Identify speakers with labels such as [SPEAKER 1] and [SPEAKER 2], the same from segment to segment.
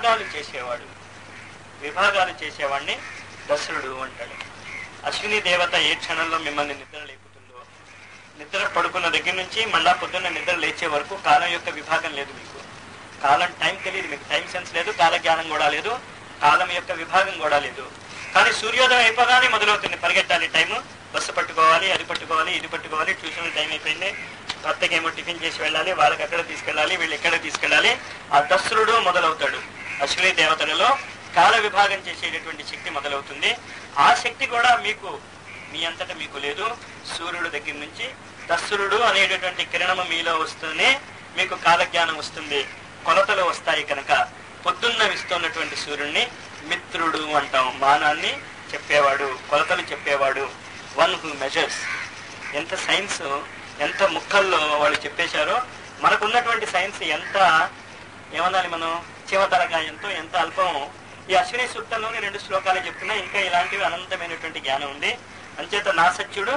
[SPEAKER 1] విభాగాలు చేసేవాడు విభాగాలు చేసేవాడిని దశరుడు అంటాడు అశ్విని దేవత ఏ క్షణంలో మిమ్మల్ని నిద్ర లేపుతుందో నిద్ర పడుకున్న దగ్గర నుంచి మళ్ళా పొద్దున్న నిద్ర లేచే వరకు కాలం యొక్క విభాగం లేదు మీకు కాలం టైం తెలియదు మీకు టైం సెన్స్ లేదు కాల జ్ఞానం కూడా లేదు కాలం యొక్క విభాగం కూడా లేదు కానీ సూర్యోదయం అయిపోగానే మొదలవుతుంది పరిగెట్టాలి టైము బస్సు పట్టుకోవాలి అది పట్టుకోవాలి ఇది పట్టుకోవాలి ట్యూషన్ టైం అయిపోయింది కొత్తగేమో టిఫిన్ చేసి వెళ్ళాలి వాళ్ళకి అక్కడ తీసుకెళ్ళాలి వీళ్ళు ఎక్కడ తీసుకెళ్ళాలి ఆ దస్రుడు మొదలవుతాడు అశ్విని దేవతలలో కాల విభాగం చేసేటటువంటి శక్తి మొదలవుతుంది ఆ శక్తి కూడా మీకు మీ అంతటా మీకు లేదు సూర్యుడు దగ్గర నుంచి దస్సురుడు అనేటటువంటి కిరణము మీలో వస్తూనే మీకు కాలజ్ఞానం వస్తుంది కొలతలు వస్తాయి కనుక పొద్దున్న విస్తున్నటువంటి సూర్యుడిని మిత్రుడు అంటాం మానాన్ని చెప్పేవాడు కొలతలు చెప్పేవాడు వన్ హూ మెజర్స్ ఎంత సైన్స్ ఎంత ముక్కల్లో వాళ్ళు చెప్పేశారో మనకున్నటువంటి సైన్స్ ఎంత ఏమనాలి మనం చీమతలకాయంతో ఎంత అల్పం ఈ అశ్విని సూక్తంలోని రెండు శ్లోకాలు చెప్తున్నా ఇంకా ఇలాంటివి అనంతమైనటువంటి జ్ఞానం ఉంది అంచేత నాసత్యుడు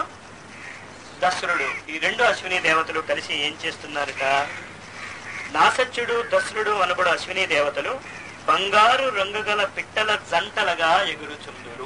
[SPEAKER 1] దస్రుడు ఈ రెండు అశ్విని దేవతలు కలిసి ఏం చేస్తున్నారట నాసత్యుడు దస్రుడు అనబడు అశ్విని దేవతలు బంగారు రంగు గల పిట్టల జంటలుగా ఎగురుచుందురు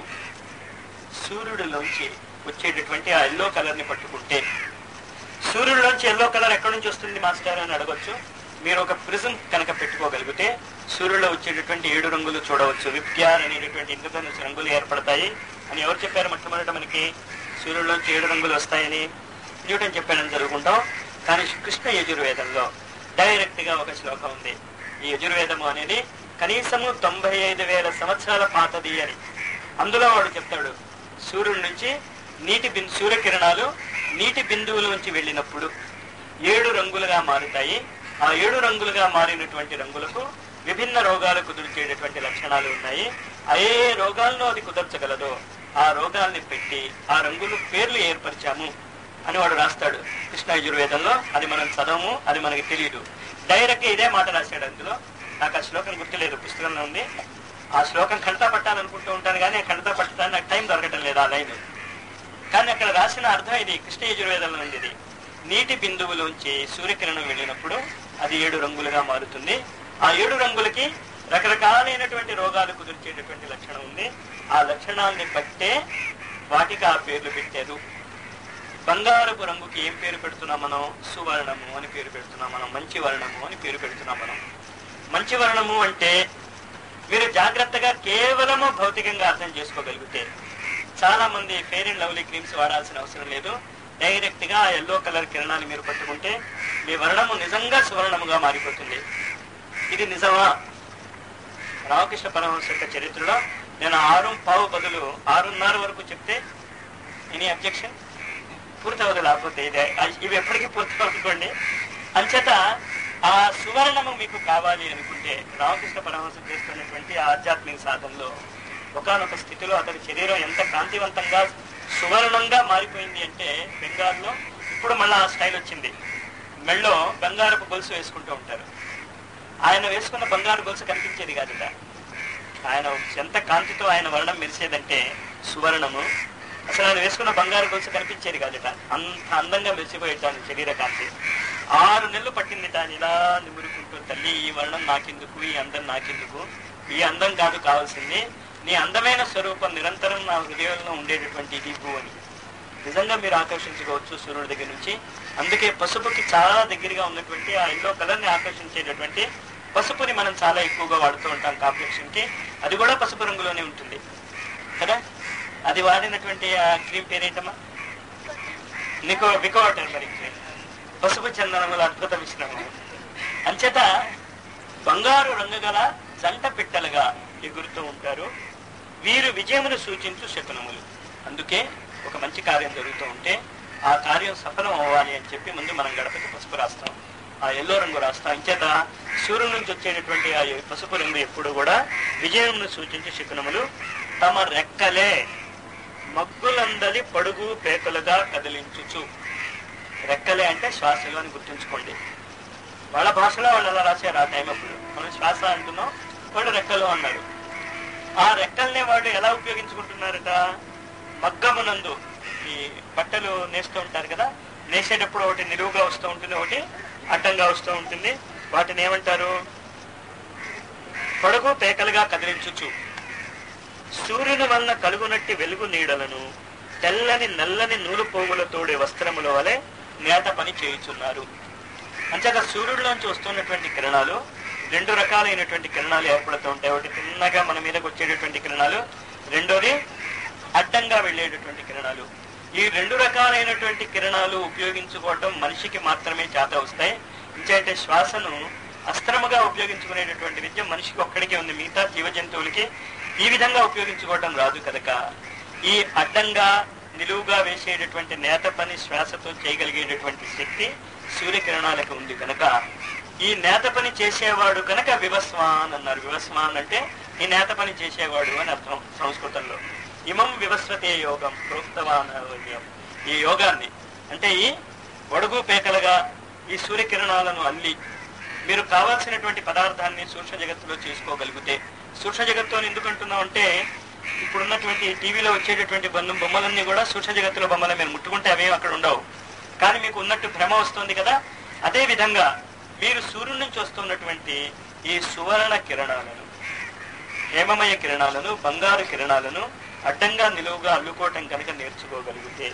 [SPEAKER 1] సూర్యుడిలోంచి వచ్చేటటువంటి ఆ ఎల్లో కలర్ ని పట్టుకుంటే సూర్యుడిలోంచి ఎల్లో కలర్ ఎక్కడి నుంచి వస్తుంది మాస్టర్ అని అడగొచ్చు మీరు ఒక ప్రిజం కనుక పెట్టుకోగలిగితే సూర్యుడిలో వచ్చేటటువంటి ఏడు రంగులు చూడవచ్చు విప్యార్ అనేటటువంటి ఇంద్రధనుసు రంగులు ఏర్పడతాయి అని ఎవరు చెప్పారు మొట్టమొదట మనకి సూర్యుడిలోంచి ఏడు రంగులు వస్తాయని న్యూటన్ చెప్పాడని జరుగుకుంటాం కానీ కృష్ణ యజుర్వేదంలో డైరెక్ట్ గా ఒక శ్లోకం ఉంది ఈ యజుర్వేదము అనేది కనీసము తొంభై ఐదు వేల సంవత్సరాల పాతది అని అందులో వాడు చెప్తాడు సూర్యుడి నుంచి నీటి బిందు సూర్యకిరణాలు నీటి బిందువులోంచి వెళ్ళినప్పుడు ఏడు రంగులుగా మారుతాయి ఆ ఏడు రంగులుగా మారినటువంటి రంగులకు విభిన్న రోగాలు కుదిర్చేటటువంటి లక్షణాలు ఉన్నాయి ఏ రోగాలను అది కుదర్చగలదో ఆ రోగాల్ని పెట్టి ఆ రంగులు పేర్లు ఏర్పరిచాము అని వాడు రాస్తాడు కృష్ణ యజుర్వేదంలో అది మనం చదవము అది మనకి తెలియదు డైరెక్ట్ గా ఇదే మాట రాశాడు అందులో నాకు ఆ శ్లోకం గుర్తులేదు పుస్తకంలో ఉంది ఆ శ్లోకం ఖండతా పట్టాలనుకుంటూ ఉంటాను కానీ ఆ ఖండతా పట్టడానికి నాకు టైం దొరకటం లేదు ఆ లైన్ కానీ అక్కడ రాసిన అర్థం ఇది కృష్ణ యజుర్వేదంలో ఉంది ఇది నీటి బిందువులోంచి సూర్యకిరణం వెళ్ళినప్పుడు అది ఏడు రంగులుగా మారుతుంది ఆ ఏడు రంగులకి రకరకాలైనటువంటి రోగాలు కుదిర్చేటటువంటి లక్షణం ఉంది ఆ లక్షణాన్ని బట్టే వాటికి ఆ పేర్లు పెట్టారు బంగారపు రంగుకి ఏం పేరు పెడుతున్నాం మనం సువర్ణము అని పేరు పెడుతున్నాం మనం మంచి వర్ణము అని పేరు పెడుతున్నాం మనం మంచి వర్ణము అంటే మీరు జాగ్రత్తగా కేవలము భౌతికంగా అర్థం చేసుకోగలిగితే చాలా మంది ఫెయిర్ అండ్ లవ్లీ క్రీమ్స్ వాడాల్సిన అవసరం లేదు డైరెక్ట్ గా ఎల్లో కలర్ కిరణాలు మీరు పట్టుకుంటే మీ వర్ణము నిజంగా సువర్ణముగా మారిపోతుంది ఇది నిజమా రామకృష్ణ పరమహంస యొక్క చరిత్రలో నేను ఆరు పావు బదులు ఆరున్నర వరకు చెప్తే ఎనీ అబ్జెక్షన్ పూర్తవదు లేకపోతే ఇదే ఇవి ఎప్పటికీ పూర్తవుకోండి అంచేత ఆ సువర్ణము మీకు కావాలి అనుకుంటే రామకృష్ణ పరమహంస చేస్తున్నటువంటి ఆధ్యాత్మిక సాధనలో ఒకనొక స్థితిలో అతని శరీరం ఎంత కాంతివంతంగా సువర్ణంగా మారిపోయింది అంటే బెంగాల్లో ఇప్పుడు మళ్ళీ ఆ స్టైల్ వచ్చింది మెళ్ళో బంగారపు గొలుసు వేసుకుంటూ ఉంటారు ఆయన వేసుకున్న బంగారు గొలుసు కనిపించేది కాదుట ఆయన ఎంత కాంతితో ఆయన వర్ణం మెరిసేదంటే సువర్ణము అసలు ఆయన వేసుకున్న బంగారు గొలుసు కనిపించేది కాదుట అంత అందంగా మెరిసిపోయేటాను శరీర కాంతి ఆరు నెలలు పట్టింది తాను ఇలా నిమురుకుంటూ తల్లి ఈ వర్ణం నాకెందుకు ఈ అందం నాకెందుకు ఈ అందం కాదు కావాల్సింది నీ అందమైన స్వరూపం నిరంతరం నా హృదయంలో ఉండేటటువంటి దీపు అని నిజంగా మీరు ఆకర్షించుకోవచ్చు సూర్యుడి దగ్గర నుంచి అందుకే పసుపుకి చాలా దగ్గరగా ఉన్నటువంటి ఆ ఎల్లో కలర్ ని ఆకర్షించేటటువంటి పసుపుని మనం చాలా ఎక్కువగా వాడుతూ ఉంటాం కాంప్లెక్షన్ కి అది కూడా పసుపు రంగులోనే ఉంటుంది కదా అది వాడినటువంటి ఆ క్రీమ్ పేరేంటమ్మా నికో వికో టర్మరిక్ క్రీమ్ పసుపు చందనముల అద్భుత మిశ్రమం అంచేత బంగారు రంగు గల జంట పిట్టలుగా ఎగురుతూ ఉంటారు వీరు విజయమును సూచించు శకునములు అందుకే ఒక మంచి కార్యం జరుగుతూ ఉంటే ఆ కార్యం సఫలం అవ్వాలి అని చెప్పి ముందు మనం గడపకి పసుపు రాస్తాం ఆ ఎల్లో రంగు రాస్తాం అంచేత సూర్యుడి నుంచి వచ్చేటటువంటి ఆ పసుపు రంగు ఎప్పుడు కూడా విజయమును సూచించే శకునములు తమ రెక్కలే మగ్గులందలి పడుగు పేకలుగా కదిలించుచు రెక్కలే అంటే శ్వాసలు అని గుర్తుంచుకోండి వాళ్ళ భాషలో వాళ్ళు అలా రాశారు ఆ టైం అప్పుడు మనం శ్వాస అంటున్నాం వాళ్ళు రెక్కలు అన్నారు ఆ రెక్కల్ని వాళ్ళు ఎలా ఉపయోగించుకుంటున్నారట మగ్గమునందు ఈ బట్టలు నేస్తూ ఉంటారు కదా నేసేటప్పుడు ఒకటి నిలువుగా వస్తూ ఉంటుంది ఒకటి అడ్డంగా వస్తూ ఉంటుంది వాటిని ఏమంటారు పొడుగు పేకలుగా కదిలించుచు సూర్యుని వలన కలుగునట్టి వెలుగు నీడలను తెల్లని నల్లని నూలు పోగులతోడే వస్త్రముల వలె నేత పని చేయుచున్నారు అంచేత సూర్యుడిలోంచి వస్తున్నటువంటి కిరణాలు రెండు రకాలైనటువంటి కిరణాలు ఏర్పడుతూ ఉంటాయి ఒకటి తిన్నగా మన మీదకి వచ్చేటటువంటి కిరణాలు రెండోది అడ్డంగా వెళ్ళేటటువంటి కిరణాలు ఈ రెండు రకాలైనటువంటి కిరణాలు ఉపయోగించుకోవటం మనిషికి మాత్రమే చేత వస్తాయి ఇంచేంటే శ్వాసను అస్త్రముగా ఉపయోగించుకునేటటువంటి విద్య మనిషికి ఒక్కడికే ఉంది మిగతా జీవ జంతువులకి ఈ విధంగా ఉపయోగించుకోవటం రాదు కనుక ఈ అడ్డంగా నిలువుగా వేసేటటువంటి నేత పని శ్వాసతో చేయగలిగేటటువంటి శక్తి సూర్యకిరణాలకు ఉంది కనుక ఈ నేత పని చేసేవాడు కనుక వివస్వాన్ అన్నారు వివస్వాన్ అంటే ఈ నేత పని చేసేవాడు అని అర్థం సంస్కృతంలో ఇమం వివస్వతే యోగం ప్రోక్తవాన్ అవ్యం. ఈ యోగాన్ని అంటే ఈ వడుగు పేకలుగా ఈ సూర్యకిరణాలను అల్లి మీరు కావాల్సినటువంటి పదార్థాన్ని సూక్ష్మ జగత్తులో చేసుకోగలిగితే సూక్ష్మ జగత్తు అని ఎందుకు అంటున్నాం అంటే ఇప్పుడున్నటువంటి టీవీలో వచ్చేటటువంటి బొమ్మ బొమ్మలన్నీ కూడా సూక్ష్మ జగత్తులో బొమ్మలే మీరు ముట్టుకుంటే అవేం అక్కడ ఉండవు కానీ మీకు ఉన్నట్టు భ్రమ వస్తుంది కదా అదే విధంగా మీరు సూర్యుడి నుంచి వస్తున్నటువంటి ఈ సువర్ణ కిరణాలను హేమమయ కిరణాలను బంగారు కిరణాలను అడ్డంగా నిలువుగా అల్లుకోవటం కనుక నేర్చుకోగలిగితే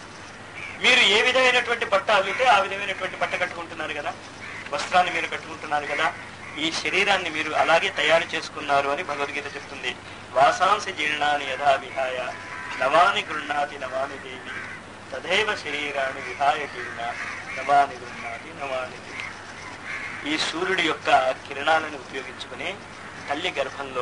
[SPEAKER 1] మీరు ఏ విధమైనటువంటి బట్ట అల్లితే ఆ విధమైనటువంటి బట్ట కట్టుకుంటున్నారు కదా వస్త్రాన్ని మీరు కట్టుకుంటున్నారు కదా ఈ శరీరాన్ని మీరు అలాగే తయారు చేసుకున్నారు అని భగవద్గీత చెప్తుంది వాసాంసి జీర్ణాన్ని యథా విహాయ నవాని గృహ్ణాతి నవాని దేవి తదైవ శరీరాన్ని విహాయ జీర్ణ నవాని గృహ్ణాతి నవాని దేవి ఈ సూర్యుడి యొక్క కిరణాలను ఉపయోగించుకుని తల్లి గర్భంలో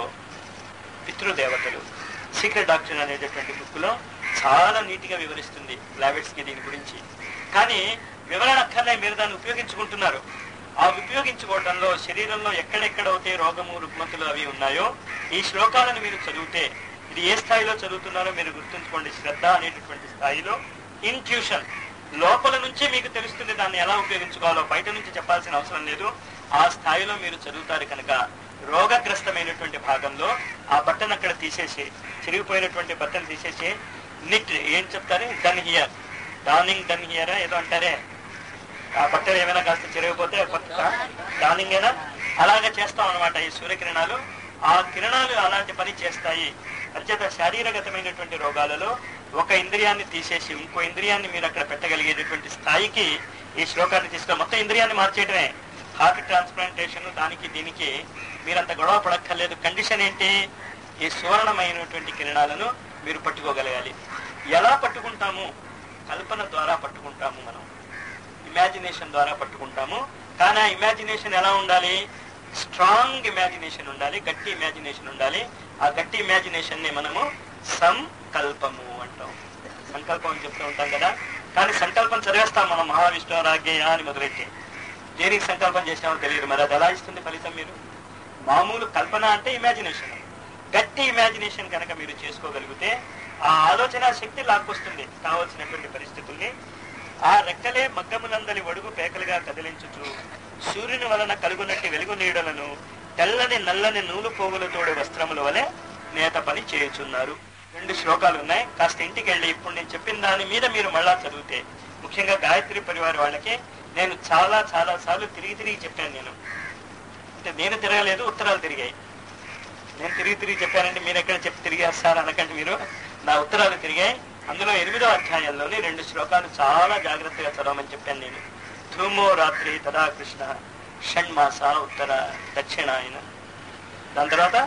[SPEAKER 1] పితృదేవతలు సీక్రెట్ డాక్టర్ అనేటటువంటి బుక్ లో చాలా నీటిగా వివరిస్తుంది లావెట్స్ కి దీని గురించి కానీ వివరణ అక్కర్లే మీరు దాన్ని ఉపయోగించుకుంటున్నారు ఆ ఉపయోగించుకోవడంలో శరీరంలో ఎక్కడెక్కడైతే రోగము రుగ్మతులు అవి ఉన్నాయో ఈ శ్లోకాలను మీరు చదివితే ఇది ఏ స్థాయిలో చదువుతున్నారో మీరు గుర్తుంచుకోండి శ్రద్ధ అనేటటువంటి స్థాయిలో ఇన్ట్యూషన్ లోపల నుంచి మీకు తెలుస్తుంది దాన్ని ఎలా ఉపయోగించుకోవాలో బయట నుంచి చెప్పాల్సిన అవసరం లేదు ఆ స్థాయిలో మీరు చదువుతారు కనుక రోగగ్రస్తమైనటువంటి భాగంలో ఆ బట్టను అక్కడ తీసేసి చిరిగిపోయినటువంటి బట్టను తీసేసి నిట్ ఏం చెప్తారు done here darning done here ఏదో అంటారే ఆ బట్టలు ఏమైనా కాస్త చిరిగిపోతే కొత్త డార్నింగ్ ఏనా అలాగే చేస్తాం అనమాట ఈ సూర్యకిరణాలు ఆ కిరణాలు అలాంటి పని చేస్తాయి అంచేత శారీరగతమైనటువంటి రోగాలలో ఒక ఇంద్రియాన్ని తీసేసి ఇంకో ఇంద్రియాన్ని మీరు అక్కడ పెట్టగలిగేటటువంటి స్థాయికి ఈ శ్లోకాన్ని తీసుకుని మొత్తం ఇంద్రియాన్ని మార్చేయటమే హార్ట్ ట్రాన్స్ప్లాంటేషన్ దానికి దీనికి మీరంత గొడవ పడక్కర్లేదు కండిషన్ ఏంటి ఈ సువర్ణమైనటువంటి కిరణాలను మీరు పట్టుకోగలగాలి ఎలా పట్టుకుంటాము కల్పన ద్వారా పట్టుకుంటాము మనం ఇమాజినేషన్ ద్వారా పట్టుకుంటాము కానీ ఆ ఇమాజినేషన్ ఎలా ఉండాలి స్ట్రాంగ్ ఇమాజినేషన్ ఉండాలి గట్టి ఇమాజినేషన్ ఉండాలి ఆ గట్టి ఇమాజినేషన్ ని మనము సంకల్పము అంటాం సంకల్పం అని చెప్తూ ఉంటాం కదా కానీ సంకల్పం చదివేస్తాం మనం మహావిష్ణు రాజ్ఞేయ అని మొదలెట్టి దేనికి సంకల్పం చేసామో తెలియదు మరి అది ఎలా ఇస్తుంది ఫలితం మీరు మామూలు కల్పన అంటే ఇమాజినేషన్ గట్టి ఇమాజినేషన్ కనుక మీరు చేసుకోగలిగితే ఆ ఆలోచన శక్తి లాక్కొస్తుంది కావలసినటువంటి పరిస్థితుల్ని ఆ రెక్కలే మగ్గమునందలి ఒడుగు పేకలుగా కదిలించుచు సూర్యుని వలన కలుగునట్టి వెలుగు నీడలను తెల్లని నల్లని నూలు పోగులతోడి వస్త్రముల వలె నేత పని చేయుచున్నారు రెండు శ్లోకాలు ఉన్నాయి కాస్త ఇంటికి వెళ్ళి ఇప్పుడు నేను చెప్పిన దాని మీద మీరు మళ్ళా చదివితే ముఖ్యంగా గాయత్రి పరివార వాళ్ళకి నేను చాలా చాలా సార్లు తిరిగి తిరిగి చెప్పాను నేను అంటే నేను తిరగలేదు ఉత్తరాలు తిరిగాయి నేను తిరిగి తిరిగి చెప్పానంటే మీరు ఎక్కడ చెప్పి తిరిగేస్తారు అనకంటే మీరు నా ఉత్తరాలు తిరిగాయి అందులో ఎనిమిదో అధ్యాయంలోని రెండు శ్లోకాలు చాలా జాగ్రత్తగా చదవమని చెప్పాను నేను ధూమో రాత్రి తదా కృష్ణ షణ్మాస ఉత్తర దక్షిణాయన దాని తర్వాత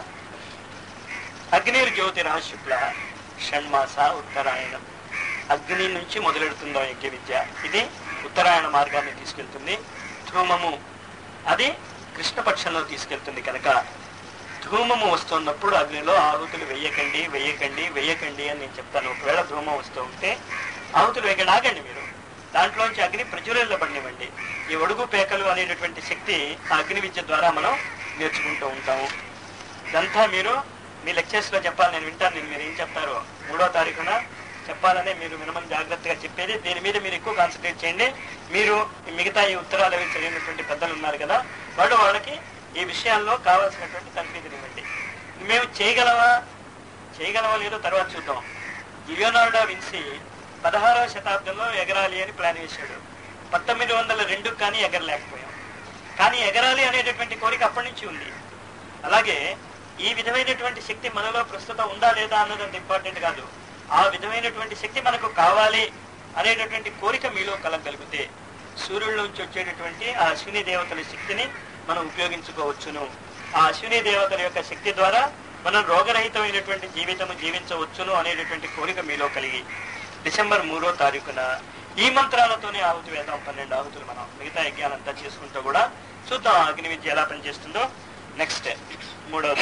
[SPEAKER 1] అగ్నిర్ జ్యోతిరా శుక్ల షణ్మాస ఉత్తరాయణం అగ్ని నుంచి మొదలెడుతుందో యజ్ఞ విద్య ఇది ఉత్తరాయణ మార్గాన్ని తీసుకెళ్తుంది ధూమము అది కృష్ణపక్షంలో తీసుకెళ్తుంది కనుక ధూమము వస్తున్నప్పుడు అగ్నిలో ఆహుతులు వెయ్యకండి వెయ్యకండి వెయ్యకండి అని నేను చెప్తాను ఒకవేళ ధూమం వస్తూ ఉంటే ఆహుతులు వేయకండి ఆగండి మీరు దాంట్లోంచి అగ్ని ప్రచురిల్లబడినివ్వండి ఈ ఒడుగు పేకలు అనేటటువంటి శక్తి ఆ అగ్ని విద్య ద్వారా మనం నేర్చుకుంటూ ఉంటాము ఇదంతా మీరు మీ లెక్చర్స్ లో చెప్పాలి నేను వింటాను నేను మీరు ఏం చెప్తారో మూడో తారీఖున చెప్పాలనే మీరు మినిమం జాగ్రత్తగా చెప్పేది దీని మీద మీరు ఎక్కువ కాన్సన్ట్రేట్ చేయండి మీరు ఈ మిగతా ఈ ఉత్తరాలు అవి చదివినటువంటి పెద్దలు ఉన్నారు కదా వాళ్ళు వాళ్ళకి ఈ విషయాల్లో కావాల్సినటువంటి తరఫీదునివ్వండి మేము చేయగలమా చేయగలమా లేదో తర్వాత చూద్దాం లియోనార్డో విన్సీ పదహారవ శతాబ్దంలో ఎగరాలి అని ప్లాన్ వేశాడు పంతొమ్మిది వందల రెండు కానీ ఎగరలేకపోయాం కానీ ఎగరాలి అనేటటువంటి కోరిక అప్పటి నుంచి ఉంది అలాగే ఈ విధమైనటువంటి శక్తి మనలో ప్రస్తుతం ఉందా లేదా అన్నది అంత ఇంపార్టెంట్ కాదు ఆ విధమైనటువంటి శక్తి మనకు కావాలి అనేటటువంటి కోరిక మీలో కలగలిగితే సూర్యుడి నుంచి వచ్చేటటువంటి ఆ అశ్విని దేవతల శక్తిని మనం ఉపయోగించుకోవచ్చును ఆ అశ్విని దేవతల యొక్క శక్తి ద్వారా మనం రోగరహితమైనటువంటి జీవితం జీవించవచ్చును అనేటటువంటి కోరిక మీలో కలిగి డిసెంబర్ మూడో తారీఖున ఈ మంత్రాలతోనే ఆహుతి వేద్దాం పన్నెండు ఆహుతులు మనం మిగతా యజ్ఞాలంతా చేసుకుంటూ కూడా చూద్దాం ఆ అగ్ని విద్య ఎలా పనిచేస్తుందో నెక్స్ట్ మూడోది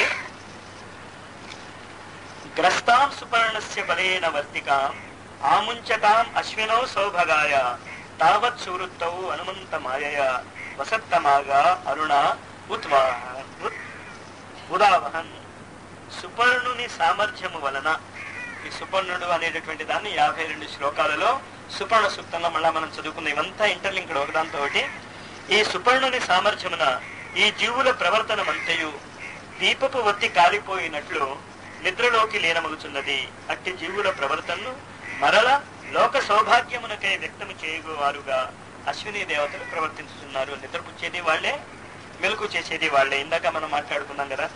[SPEAKER 1] గ్రస్తాం సుపర్ణస్య బలేన వర్తికాం ఆముంచతాం అశ్వినౌ సౌభగాయ తావత్ సువృత్తౌ హనుమంత మాయయ వసత్తమాగా అరుణ ఉద్వాహ ఉత్- ఉదావహన్ సుపర్ణుని సామర్థ్యము వలన ఈ సుపర్ణుడు అనేటటువంటి దాన్ని యాభై రెండు శ్లోకాలలో సుపర్ణ సూక్తంలో మళ్ళా మనం చదువుకున్న ఇవంతా ఇంటర్లింక్డ్ ఒకదాంతో ఒకటి ఈ సుపర్ణుని సామర్థ్యమున ఈ జీవుల ప్రవర్తనమంతయు దీపపు ఒత్తి కాలిపోయినట్లు నిద్రలోకి లీనమగుచున్నది అట్టి జీవుల ప్రవర్తనను మరల లోక సౌభాగ్యమునకై వ్యక్తము చేయగోవారుగా అశ్విని దేవతలు ప్రవర్తించుతున్నారు నిద్రపుచ్చేది వాళ్ళే మెలకు చేసేది వాళ్ళే ఇందాక మనం మాట్లాడుకున్నాం కదా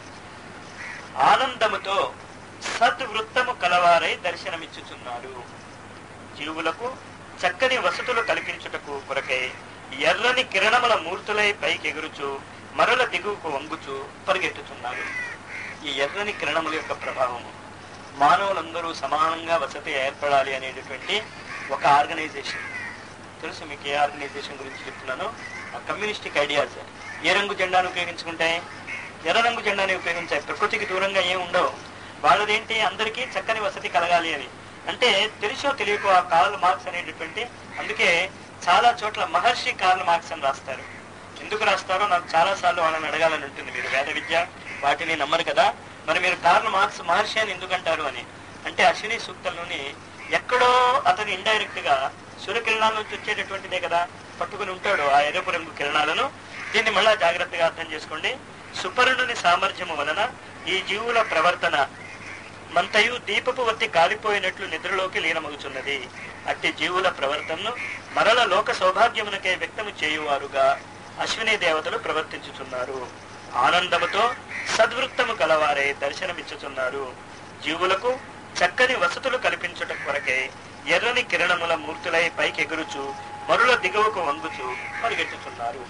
[SPEAKER 1] ఆనందముతో సద్వృత్తము కలవారై దర్శనమిచ్చుచున్నారు జీవులకు చక్కని వసతులు కల్పించుటకు కొరకై ఎర్రని కిరణముల మూర్తులై పైకి ఎగురుచు మరల దిగువకు వంగుచు పరిగెత్తుతున్నారు ఈ ఎర్రని కిరణముల యొక్క ప్రభావము మానవులందరూ సమానంగా వసతి ఏర్పడాలి అనేటటువంటి ఒక ఆర్గనైజేషన్ తెలుసు మీకు ఏ ఆర్గనైజేషన్ గురించి చెప్తున్నాను ఆ కమ్యూనిస్టిక్ ఐడియాస్ ఏ రంగు జెండాను ఉపయోగించుకుంటాయి ఎర్ర రంగు జెండాని ఉపయోగించాయి ప్రకృతికి దూరంగా ఏం ఉండవు వాళ్ళదేంటి అందరికీ చక్కని వసతి కలగాలి అని అంటే తెలుసో తెలియకో ఆ కార్ల్ మార్క్స్ అనేటటువంటి అందుకే చాలా చోట్ల మహర్షి కార్ల్ మార్క్స్ అని రాస్తారు ఎందుకు రాస్తారో నాకు చాలా సార్లు వాళ్ళని అడగాలని ఉంటుంది మీరు వేద విద్య వాటిని నమ్మరు కదా మరి మీరు కార్ల్ మార్క్స్ మహర్షి అని ఎందుకంటారు అని అంటే అశ్విని సూక్తంలోని ఎక్కడో అతను ఇండైరెక్ట్ గా సూర్యకిరణాల నుంచి వచ్చేటటువంటిదే కదా పట్టుకుని ఉంటాడు ఆ ఎరుపు రంగు కిరణాలను దీన్ని మళ్ళా జాగ్రత్తగా అర్థం చేసుకోండి సుపర్ణుని సామర్థ్యము వలన ఈ జీవుల ప్రవర్తన మంతయు దీపపు వత్తి కాలిపోయినట్లు నిద్రలోకి లీనమగుచున్నది అట్టి జీవుల ప్రవర్తనను మరల లోక సౌభాగ్యమునకే వ్యక్తము చేయువారుగా అశ్విని దేవతలు ప్రవర్తించుచున్నారు ఆనందముతో సద్వృత్తము కలవారే దర్శనమిచ్చుచున్నారు జీవులకు చక్కని వసతులు కల్పించుట కొరకే ఎర్రని కిరణముల మూర్తులై పైకి ఎగురుచు మరుల దిగువకు వంగుచు పరిగెత్తుతున్నారు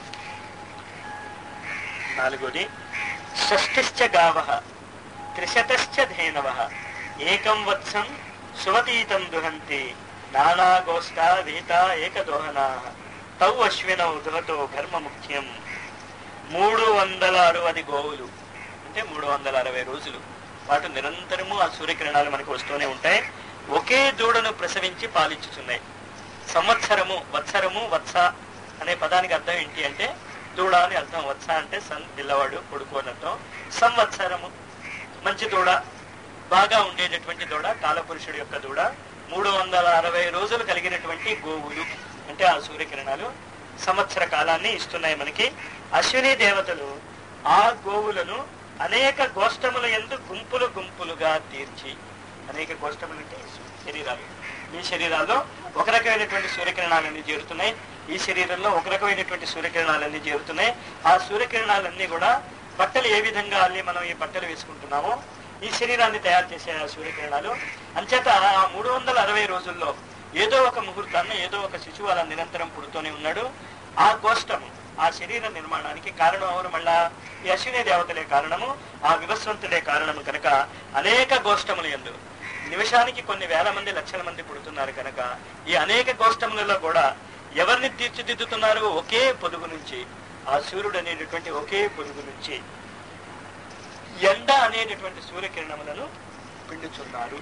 [SPEAKER 1] నాలుగోది షష్టిశ్చ గావః త్రిశతశ్చ ధేనవ ఏకం వత్సం సువతీతం దుహంతి నానాగోష్టా విహిత ఏకదోహనా తౌ అశ్వినౌ దుహతో ఘర్మ ముఖ్యం మూడు వందల అరవది గోవులు అంటే మూడు వందల అరవై రోజులు వాటి నిరంతరము ఆ సూర్యకిరణాలు మనకు వస్తూనే ఉంటాయి ఒకే దూడను ప్రసవించి పాలించుతున్నాయి సంవత్సరము వత్సరము వత్స అనే పదానికి అర్థం ఏంటి అంటే దూడ అని అర్థం వత్స అంటే సన్ పిల్లవాడు కొడుకు అని అర్థం సంవత్సరము మంచి దూడ బాగా ఉండేటటువంటి దూడ కాలపురుషుడి యొక్క దూడ మూడు వందల అరవై రోజులు కలిగినటువంటి గోవులు అంటే ఆ సూర్యకిరణాలు సంవత్సర కాలాన్ని ఇస్తున్నాయి మనకి అశ్విని దేవతలు ఆ గోవులను అనేక గోష్టముల ఎందు గుంపులు గుంపులుగా తీర్చి అనేక గోష్టములు అంటే శరీరాలు ఈ శరీరాల్లో ఒక రకమైనటువంటి సూర్యకిరణాలన్నీ చేరుతున్నాయి ఈ శరీరంలో ఒక రకమైనటువంటి సూర్యకిరణాలన్నీ చేరుతున్నాయి ఆ సూర్యకిరణాలన్నీ కూడా బట్టలు ఏ విధంగా అల్లి మనం ఈ బట్టలు వేసుకుంటున్నామో ఈ శరీరాన్ని తయారు చేసే ఆ సూర్యకిరణాలు అంచేత ఆ మూడు వందల అరవై రోజుల్లో ఏదో ఒక ముహూర్తాన్ని ఏదో ఒక శిశువు అలా నిరంతరం పుడుతూనే ఉన్నాడు ఆ గోష్టము ఆ శరీర నిర్మాణానికి కారణం ఎవరు మళ్ళా ఈ అశ్విని దేవతలే కారణము ఆ వివస్వంతుడే కారణము కనుక అనేక గోష్టములు ఎందు నిమిషానికి కొన్ని వేల మంది లక్షల మంది పుడుతున్నారు కనుక ఈ అనేక గోష్టములలో కూడా ఎవరిని తీర్చిదిద్దుతున్నారు ఒకే పొదుగు నుంచి ఆ సూర్యుడు అనేటటువంటి ఒకే పొదుగు నుంచి ఎండ అనేటటువంటి సూర్యకిరణములను పిండుచున్నారు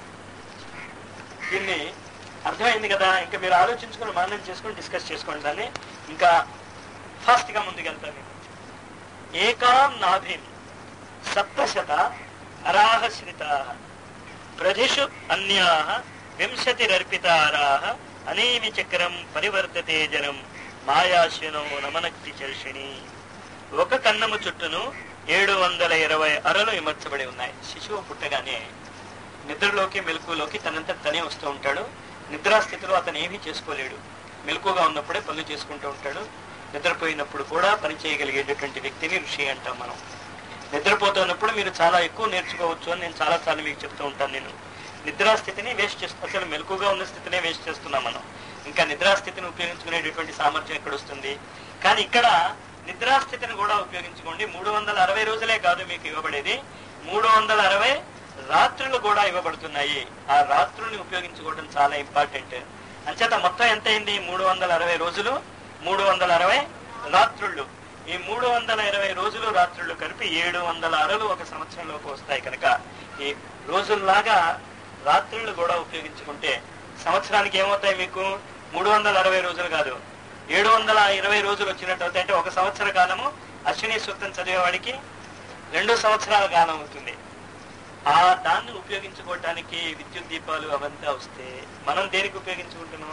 [SPEAKER 1] దీన్ని అర్థమైంది కదా ఇంకా మీరు ఆలోచించుకుని మననం చేసుకుని డిస్కస్ చేసుకోండి దాన్ని ఇంకా ఫాస్ట్ గా ముందుకెళ్తాను నేను ఏకాం నాభిం సప్తశత అరాహశ్రిత ప్రధిషు అన్యా వింశతిరర్పితారాహ అనేమి చక్రం పరివర్తతే జనం మాయాశ్వినో నమనక్తి చర్షిణి ఒక కన్నము చుట్టూను ఏడు వందల ఇరవై అరలు ఇమర్చబడి ఉన్నాయి శిశువు పుట్టగానే నిద్రలోకి మెలకులోకి తనంత తనే వస్తూ ఉంటాడు నిద్రాస్థితిలో అతను ఏమీ చేసుకోలేడు మెలకుగా ఉన్నప్పుడే పనులు చేసుకుంటూ ఉంటాడు నిద్రపోయినప్పుడు కూడా పని చేయగలిగేటటువంటి వ్యక్తిని ఋషి అంటాం మనం నిద్రపోతున్నప్పుడు మీరు చాలా ఎక్కువ నేర్చుకోవచ్చు అని నేను చాలా సార్లు మీకు చెప్తూ ఉంటాను నేను నిద్రా స్థితిని వేస్ట్ చేస్తాం అసలు మెలకుగా ఉన్న స్థితినే వేస్ట్ చేస్తున్నాం మనం ఇంకా నిద్రా స్థితిని ఉపయోగించుకునేటటువంటి సామర్థ్యం ఎక్కడ వస్తుంది కానీ ఇక్కడ నిద్రా స్థితిని కూడా ఉపయోగించుకోండి మూడు వందల అరవై రోజులే కాదు మీకు ఇవ్వబడేది మూడు వందల అరవై రాత్రులు కూడా ఇవ్వబడుతున్నాయి ఆ రాత్రుల్ని ఉపయోగించుకోవడం చాలా ఇంపార్టెంట్ అంచేత మొత్తం ఎంత అయింది మూడు వందల అరవై రోజులు మూడు వందల అరవై రాత్రుళ్ళు ఈ మూడు వందల ఇరవై రోజులు రాత్రులు కలిపి ఏడు వందల అరలు ఒక సంవత్సరంలోకి వస్తాయి కనుక ఈ రోజుల్లాగా రాత్రులు కూడా ఉపయోగించుకుంటే సంవత్సరానికి ఏమవుతాయి మీకు మూడు వందల అరవై రోజులు కాదు ఏడు వందల ఇరవై రోజులు వచ్చినట్టు అవుతాయి అంటే ఒక సంవత్సర కాలము అశ్విని సూక్తం చదివేవాడికి రెండు సంవత్సరాల కాలం అవుతుంది ఆ దాన్ని ఉపయోగించుకోవటానికి విద్యుత్ దీపాలు అవంతా వస్తే మనం దేనికి ఉపయోగించుకుంటున్నాం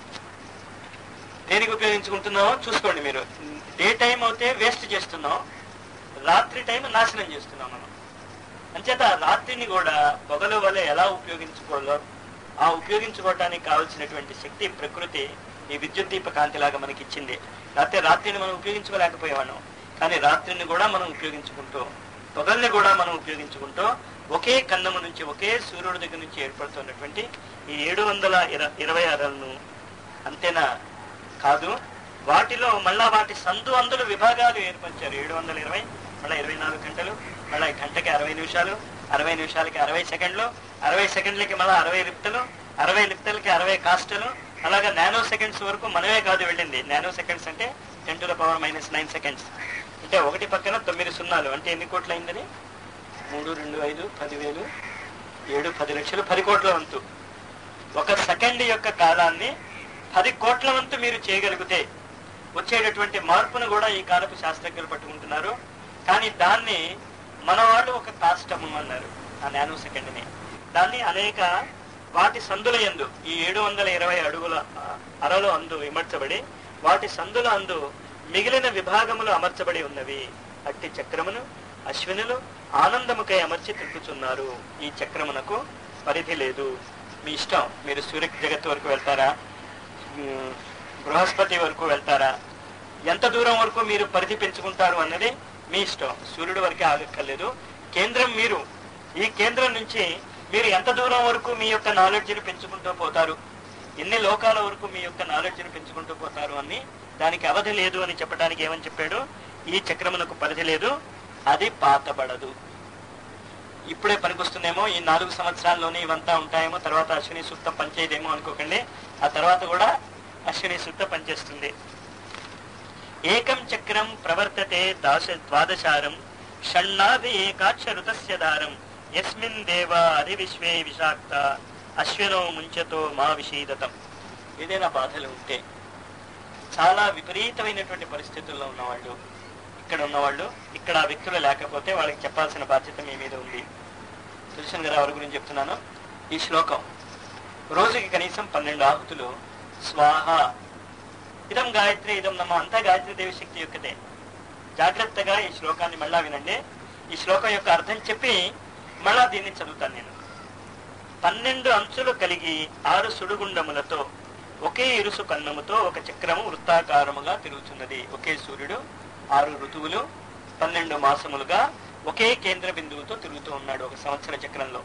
[SPEAKER 1] దేనికి ఉపయోగించుకుంటున్నామో చూసుకోండి మీరు డే టైం అయితే వేస్ట్ చేస్తున్నాం రాత్రి టైం నాశనం చేస్తున్నాం మనం అంచేత ఆ రాత్రిని కూడా పొగలు వల్ల ఎలా ఉపయోగించుకోవాలో ఆ ఉపయోగించుకోవటానికి కావలసినటువంటి శక్తి ప్రకృతి ఈ విద్యుత్ దీప కాంతిలాగా మనకి ఇచ్చింది లేకపోతే రాత్రిని మనం ఉపయోగించుకోలేకపోయేవాళ్ళం కానీ రాత్రిని కూడా మనం ఉపయోగించుకుంటూ పొగల్ని కూడా మనం ఉపయోగించుకుంటూ ఒకే కన్నము నుంచి ఒకే సూర్యుడి దగ్గర నుంచి ఏర్పడుతున్నటువంటి ఈ ఏడు వందల ఇరవై ఆరులను అంతేనా కాదు వాటిలో మళ్ళా వాటి సందు అందులు విభాగాలు ఏర్పరిచారు ఏడు వందల ఇరవై మళ్ళీ ఇరవై నాలుగు గంటలు మళ్ళీ గంటకి అరవై నిమిషాలు అరవై నిమిషాలకి అరవై సెకండ్లు అరవై సెకండ్లకి మళ్ళీ అరవై లిప్తలు అరవై లిప్తలకి అరవై కాస్టలు అలాగా నానో సెకండ్స్ వరకు మనమే కాదు వెళ్ళింది నానో సెకండ్స్ అంటే ten to the power minus nine seconds అంటే ఒకటి పక్కన తొమ్మిది సున్నాలు అంటే ఎన్ని కోట్లు అయిందని మూడు రెండు ఐదు పదివేలు ఏడు పది లక్షలు పది కోట్ల వంతు ఒక సెకండ్ యొక్క కాలాన్ని పది కోట్ల వంతు మీరు చేయగలిగితే వచ్చేటటువంటి మార్పును కూడా ఈ కాలపు శాస్త్రజ్ఞులు పట్టుకుంటున్నారు కానీ దాన్ని మన వాళ్ళు ఒక కాష్టము అన్నారు ఆ నానో సెకండ్ని దాన్ని అనేక వాటి సందుల యందు ఈ ఏడు వందల ఇరవై అడుగుల ఆ, అరలో అందు ఇమర్చబడి వాటి సందుల అందు మిగిలిన విభాగములు అమర్చబడి ఉన్నవి అట్టి చక్రమును అశ్వినులు ఆనందముకై అమర్చి తిప్పుచున్నారు ఈ చక్రమునకు పరిధి లేదు మీ ఇష్టం మీరు సూర్య జగత్తు వరకు వెళ్తారా ఉమ్, బృహస్పతి వరకు వెళ్తారా ఎంత దూరం వరకు మీరు పరిధి పెంచుకుంటారు అన్నది మీ ఇష్టం సూర్యుడి వరకే ఆగక్కర్లేదు కేంద్రం మీరు ఈ కేంద్రం నుంచి మీరు ఎంత దూరం వరకు మీ యొక్క నాలెడ్జ్ని పెంచుకుంటూ పోతారు ఎన్ని లోకాల వరకు మీ యొక్క నాలెడ్జ్ని పెంచుకుంటూ పోతారు అని దానికి అవధి లేదు అని చెప్పడానికి ఏమని చెప్పాడు ఈ చక్రమునకు పరిధి లేదు అది పాతబడదు ఇప్పుడే పనికొస్తుందేమో ఈ నాలుగు సంవత్సరాల్లోనే ఇవంతా ఉంటాయేమో తర్వాత అశ్విని సూక్తం పనిచేయదేమో అనుకోకండి ఆ తర్వాత కూడా అశ్విని సూక్త పనిచేస్తుంది ఏకం చక్రం ప్రవర్తతే దాశ ద్వాదశారం షణ్ణాది ఏకాక్షరుతస్య దారం యస్మిన్ దేవ అధి విశ్వే విషాక్త అశ్వినో ముంచతో మా విషీదతం ఏదైనా బాధలు ఉంటే చాలా విపరీతమైనటువంటి పరిస్థితుల్లో ఉన్నవాళ్ళు ఇక్కడ ఉన్నవాళ్ళు ఇక్కడ ఆ వ్యక్తులు లేకపోతే వాళ్ళకి చెప్పాల్సిన బాధ్యత మీ మీద ఉంది తెలిసిన కదా ఎవరి గురించి చెప్తున్నాను ఈ శ్లోకం రోజుకి కనీసం పన్నెండు ఆహుతులు స్వాహ ఇదం గాయత్రి ఇదం నమ అంతా గాయత్రి దేవి శక్తి యొక్కదే జాగ్రత్తగా ఈ శ్లోకాన్ని మళ్ళా వినండి ఈ శ్లోకం యొక్క అర్థం చెప్పి మళ్ళా దీన్ని చదువుతాను నేను పన్నెండు అంచులు కలిగి ఆరు సుడుగుండములతో ఒకే ఇరుసు కన్నముతో ఒక చక్రము వృత్తాకారముగా తిరుగుతున్నది ఒకే సూర్యుడు ఆరు ఋతువులు పన్నెండు మాసములుగా ఒకే కేంద్ర బిందువుతో తిరుగుతూ ఉన్నాడు ఒక సంవత్సర చక్రంలో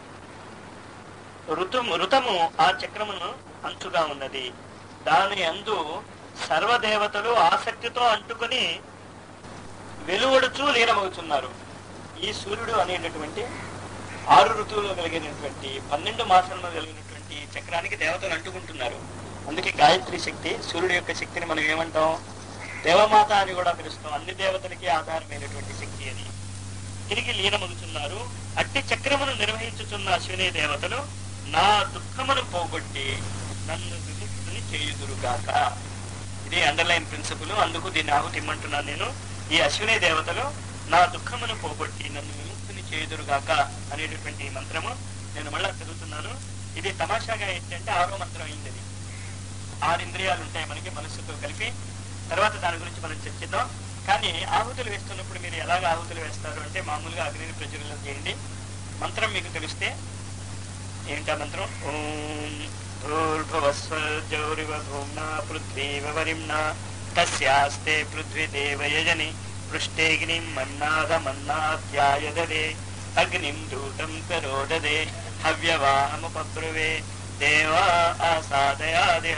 [SPEAKER 1] ఋతుము ఋతము ఆ చక్రమును అంచుగా ఉన్నది దాని అందు సర్వదేవతలు ఆసక్తితో అంటుకొని వెలువడుచూ లీనమవుతున్నారు ఈ సూర్యుడు అనేటటువంటి ఆరు ఋతువులు కలిగినటువంటి పన్నెండు మాసంలో కలిగినటువంటి ఈ చక్రానికి దేవతలు అంటుకుంటున్నారు అందుకే గాయత్రి శక్తి సూర్యుడు యొక్క శక్తిని మనం ఏమంటాం దేవమాత అని కూడా పిలుస్తాం అన్ని దేవతలకి ఆధారమైనటువంటి శక్తి అని తిరిగి లీనమగుతున్నారు అట్టి చక్రమును నిర్వహించుతున్న అశ్విని దేవతలు నా దుఃఖమును పోగొట్టి నన్ను విముక్తుని చేయుదురుగాక ఇది అండర్లైన్ ప్రిన్సిపల్ అందుకు దీన్ని ఆహుతి ఇమ్మంటున్నాను నేను ఈ అశ్విని దేవతలు నా దుఃఖమును పోగొట్టి నన్ను విముక్తిని చేయుదురుగాక అనేటటువంటి ఈ మంత్రము నేను మళ్ళా చదువుతున్నాను ఇది తమాషాగా ఏంటంటే ఆరో మంత్రం అయింది ఇది ఆరు ఇంద్రియాలు ఉంటాయి మనకి మనస్సుతో కలిపి తర్వాత దాని గురించి మనం చర్చిద్దాం కానీ ఆహుతులు వేస్తున్నప్పుడు మీరు ఎలాగ ఆహుతులు వేస్తారు అంటే మామూలుగా అగ్నిని ప్రజ్వలనం చేయండి మంత్రం మీకు తెలిస్తే ఏంటా మంత్రం ఓం భూర్భువస్వజౌరివ భూమ్నా పృథ్వీవ వరిమ్నా తస్యాస్తే పృథ్వీ దేవయజని పృష్టేగ్నిం మన్నాద మన్నాధ్యాయదదే అగ్నిం దూతం కరోదదే హవ్యవాహముపబ్రువే దేవా ఆసాదయాదిహ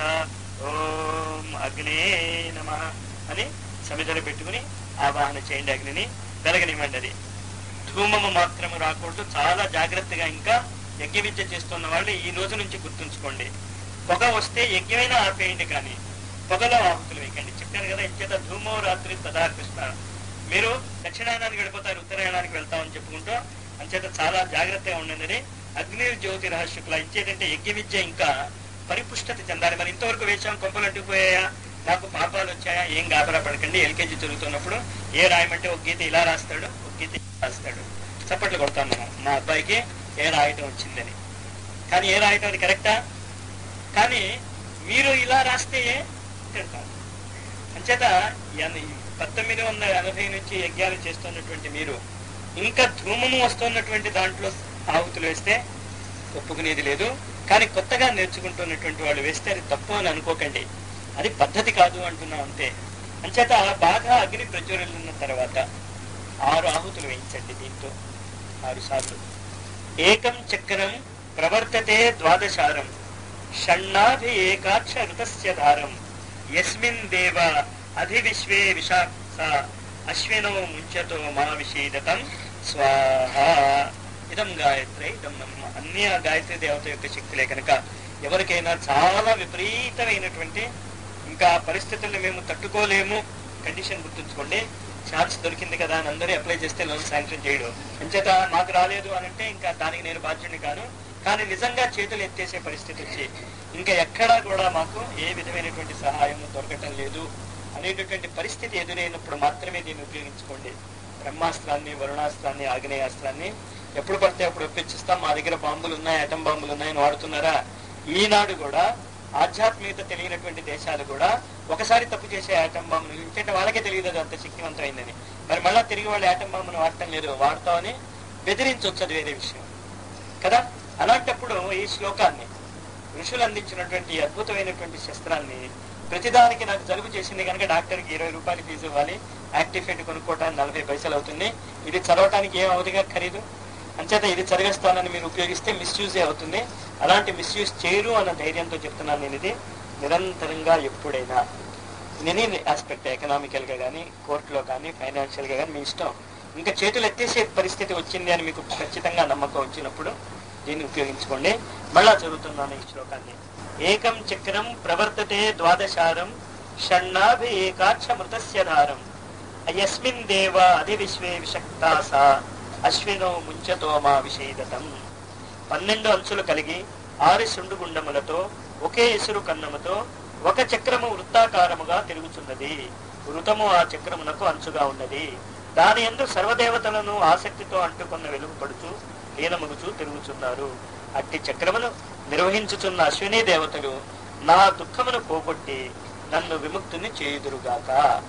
[SPEAKER 1] ఓం అగ్నే నమ అని సమిధలు పెట్టుకుని ఆవాహన చేయండి అగ్నిని వెలగనివ్వండి అది ధూమము మాత్రము రాకూడదు చాలా జాగ్రత్తగా ఇంకా యజ్ఞ విద్య చేస్తున్న వాళ్ళు ఈ రోజు నుంచి గుర్తుంచుకోండి పొగ వస్తే యజ్ఞమైనా ఆపేయండి కానీ పొగలో ఆహుతులు వేయకండి చెప్పాను కదా ఇంచేత ధూమో రాత్రి తదా కృష్ణ మీరు దక్షిణాయనానికి వెళ్ళిపోతారు ఉత్తరాయణానికి వెళ్తామని చెప్పుకుంటూ అంచేత చాలా జాగ్రత్తగా ఉండండి అగ్ని జ్యోతి రహస్యుకుల ఇచ్చేదంటే యజ్ఞ విద్య ఇంకా పరిపుష్టత చెందాలి మరి ఇంతవరకు వేశాం కొంపలు అంటుకుపోయాయా నాకు పాపాలు వచ్చాయా ఏం గాబరా పడకండి ఎల్కేజీ చదువుతున్నప్పుడు ఏ రాయమంటే ఒక గీత ఇలా రాస్తాడు ఒక గీత ఇలా రాస్తాడు చప్పట్లు కొడతాం మనం మా అబ్బాయికి ఏ రాయటం వచ్చిందని కానీ ఏ రాయటం అది కరెక్టా కానీ మీరు ఇలా రాస్తే తింటారు అంచేత ఎన- పంతొమ్మిది వందల ఎనభై నుంచి యజ్ఞాలు చేస్తున్నటువంటి మీరు ఇంకా ధూమము వస్తున్నటువంటి దాంట్లో ఆహుతులు వేస్తే ఒప్పుకునేది లేదు కానీ కొత్తగా నేర్చుకుంటున్నటువంటి వాళ్ళు వేస్తే అది తప్పు అని అనుకోకండి అది పద్ధతి కాదు అంటున్నాం అంతే అంచేత బాగా అగ్ని ప్రజ్వరులున్న తర్వాత ఆరు ఆహుతులు వేయించండి దీంతో ఆరు సార్లు ఏకం చక్రం ప్రవర్తతే ద్వాదశారం షణ్ణాభి ఏకాక్ష ఋతస్య ధారం యస్మిన్ దేవ అధివిశ్వే విషాక్స అశ్వినో ముంచతో మా విషీదతం స్వాహ ఇదం గాయత్రి ఇదం నమ్మ అన్ని ఆ గాయత్రి దేవత యొక్క శక్తులే కనుక ఎవరికైనా చాలా విపరీతమైనటువంటి ఇంకా పరిస్థితుల్ని మేము తట్టుకోలేము కండిషన్ గుర్తుంచుకోండి ఛాన్స్ దొరికింది కదా అని అందరూ అప్లై చేస్తే లోన్ శాంక్షన్ చేయడం అంచేత మాకు రాలేదు అని అంటే ఇంకా దానికి నేను బాధ్యుడిని కాను కానీ నిజంగా చేతులు ఎత్తేసే పరిస్థితి వచ్చి ఇంకా ఎక్కడా కూడా మాకు ఏ విధమైనటువంటి సహాయం దొరకటం లేదు అనేటటువంటి పరిస్థితి ఎదురైనప్పుడు మాత్రమే దీన్ని ఉపయోగించుకోండి బ్రహ్మాస్త్రాన్ని వరుణాస్త్రాన్ని ఆగ్నేయాస్త్రాన్ని ఎప్పుడు పడితే అప్పుడు ఒప్పించిస్తాం మా దగ్గర బాంబులు ఉన్నాయి అటం బాంబులు ఉన్నాయని వాడుతున్నారా ఈనాడు కూడా ఆధ్యాత్మికత తెలియనటువంటి దేశాలు కూడా ఒకసారి తప్పు చేసే ఆటం బాంబును ఎందుకంటే వాళ్ళకే తెలియదు అది అంత శక్తివంతమైందని మరి మళ్ళా తిరిగి వాళ్ళు ఆటం బాంబును వాడటం లేదు వాడతామని బెదిరించవచ్చు అది వేరే విషయం కదా అలాంటప్పుడు ఈ శ్లోకాన్ని ఋషులు అందించినటువంటి ఈ అద్భుతమైనటువంటి శస్త్రాన్ని ప్రతిదానికి నాకు జలుబు చేసింది కనుక డాక్టర్కి ఇరవై రూపాయలు ఫీజు ఇవ్వాలి యాక్టిఫెంట్ కొనుక్కోవడానికి నలభై పైసలు అవుతుంది ఇది చదవటానికి ఏం అవుతుందిగా ఖరీదు అంచేత ఇది చదివేస్తానని మీరు ఉపయోగిస్తే మిస్యూజే అవుతుంది అలాంటి మిస్యూజ్ చేయరు అన్న ధైర్యంతో చెప్తున్నాను నేను ఇది నిరంతరంగా ఎప్పుడైనా ఎనీ ఆస్పెక్ట్ ఎకనామికల్ గా కానీ కోర్టులో కానీ ఫైనాన్షియల్ గా కానీ మీ ఇష్టం ఇంకా చేతులు ఎత్తేసే పరిస్థితి వచ్చింది అని మీకు ఖచ్చితంగా నమ్మకం వచ్చినప్పుడు దీన్ని ఉపయోగించుకోండి మళ్ళా చదువుతున్నాను ఈ శ్లోకాన్ని ఏకం చక్రం ప్రవర్తతే ద్వాదశారం షణ్ణాభి ఏకాక్ష మృతస్య ధారం యస్మిన్ దేవ అధివిశ్వే విషక్తా సా అశ్వినో ముంచతో మా విషేదతం పన్నెండు అంచులు కలిగి ఆరు సుండుగుండములతో ఒకే ఇసురు కన్నముతో ఒక చక్రము వృత్తాకారముగా తిరుగుతున్నది వృతము ఆ చక్రమునకు అంచుగా ఉన్నది దాని ఎందు సర్వదేవతలను ఆసక్తితో అంటుకున్న వెలుగుపడుచు లీనముగుచు తిరుగుచున్నారు అట్టి చక్రమును నిర్వహించుచున్న అశ్విని దేవతలు నా దుఃఖమును పోగొట్టి నన్ను విముక్తుని చేయుదురుగాక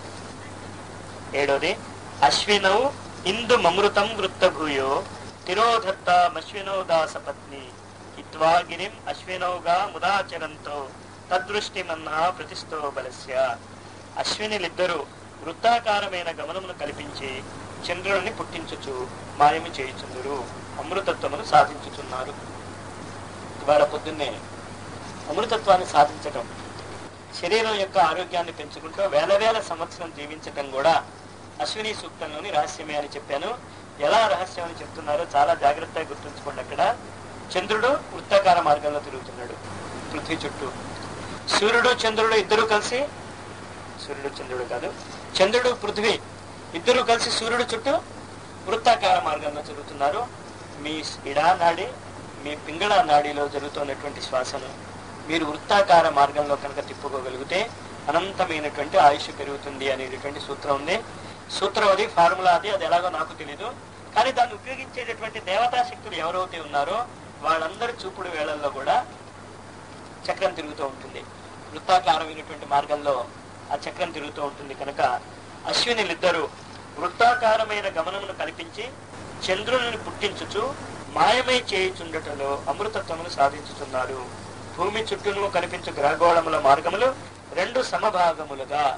[SPEAKER 1] ఏడోది అశ్వినౌ ఇందు మమృతం వృత్తభూయో తిరోధత్తామశ్వినో దాస పత్ని హిత్వా గిరిం అశ్వినౌగా ముదాచరంతో తదృష్టిమన్నా ప్రతిష్టో బలస్య అశ్వినిలిద్దరూ వృత్తాకారమైన గమనమును కల్పించి చంద్రుని పుట్టించుచు మాయము చేయుచుందురు అమృతత్వమును సాధించుచున్నారు ఇవాళ పొద్దున్నే అమృతత్వాన్ని సాధించటం శరీరం యొక్క ఆరోగ్యాన్ని పెంచుకుంటూ వేల వేల సంవత్సరం జీవించటం కూడా అశ్విని సూక్తంలోని రహస్యమే అని చెప్పాను ఎలా రహస్యం అని చెప్తున్నారో చాలా జాగ్రత్తగా గుర్తుంచుకోండి అక్కడ చంద్రుడు వృత్తాకార మార్గంలో తిరుగుతున్నాడు పృథ్వీ చుట్టూ సూర్యుడు చంద్రుడు ఇద్దరు కలిసి సూర్యుడు చంద్రుడు కాదు చంద్రుడు పృథ్వీ ఇద్దరు కలిసి సూర్యుడు చుట్టూ వృత్తాకార మార్గంలో జరుగుతున్నారు మీ ఇడా నాడి మీ పింగళ నాడిలో జరుగుతున్నటువంటి శ్వాసను మీరు వృత్తాకార మార్గంలో కనుక తిప్పుకోగలిగితే అనంతమైనటువంటి ఆయుష్ పెరుగుతుంది అనేటటువంటి సూత్రం ఉంది సూత్రం అది ఫార్ములా అది అది ఎలాగో నాకు తెలీదు కానీ దాన్ని ఉపయోగించేటటువంటి దేవతా శక్తులు ఎవరైతే ఉన్నారో వాళ్ళందరి చూపుడు వేళల్లో కూడా చక్రం తిరుగుతూ ఉంటుంది వృత్తాకారమైనటువంటి మార్గంలో ఆ చక్రం తిరుగుతూ ఉంటుంది కనుక అశ్వినిలిద్దరూ వృత్తాకారమైన గమనమును కల్పించి చంద్రుని పుట్టించుచు మాయమై చేయుచుండటలో అమృతత్వమును సాధించుచున్నారు భూమి చుట్టూను కనిపించు గ్రహగోళముల మార్గములు రెండు సమభాగములుగా